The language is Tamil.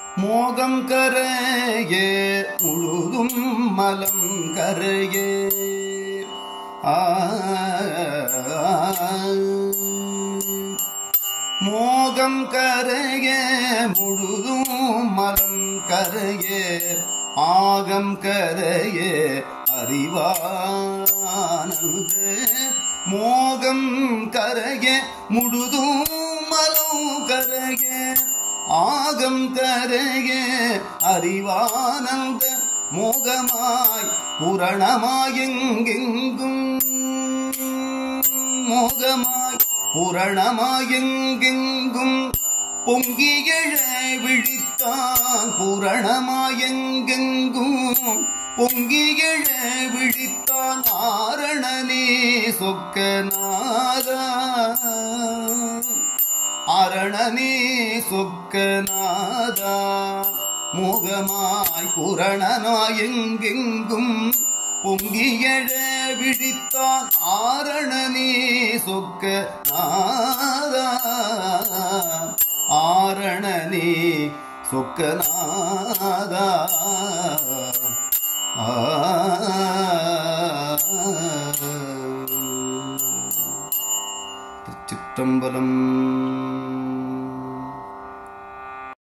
மோகம் கரையே முழுதும் மலம் கரையே ஆ மோகம் கரையே முழுதும் மலம் கரையே ஆகம் கரையே அறிவானந்த மோகம் கரையே முழுதும் மலம் கரையே ஆகம் கரையே அறிவானந்த மோகமாய் புரணமாயெங்கெங்கும் மோகமாய் புரணமாயெங்கெங்கும் பொங்கியழ விழித்தான் புரணமாயெங்கெங்கும் பொங்கியழ விழித்தான் ஆரணனே சொக்கநாதா அரணனே சொக்கநாதா முகமாய் புரணனாயெங்கெங்கும் பொங்கியழ விழித்தான் ஆரணனே சொக்க நாதா ஆரணனே சொக்கநாதா ஆ சிற்றம்பலம்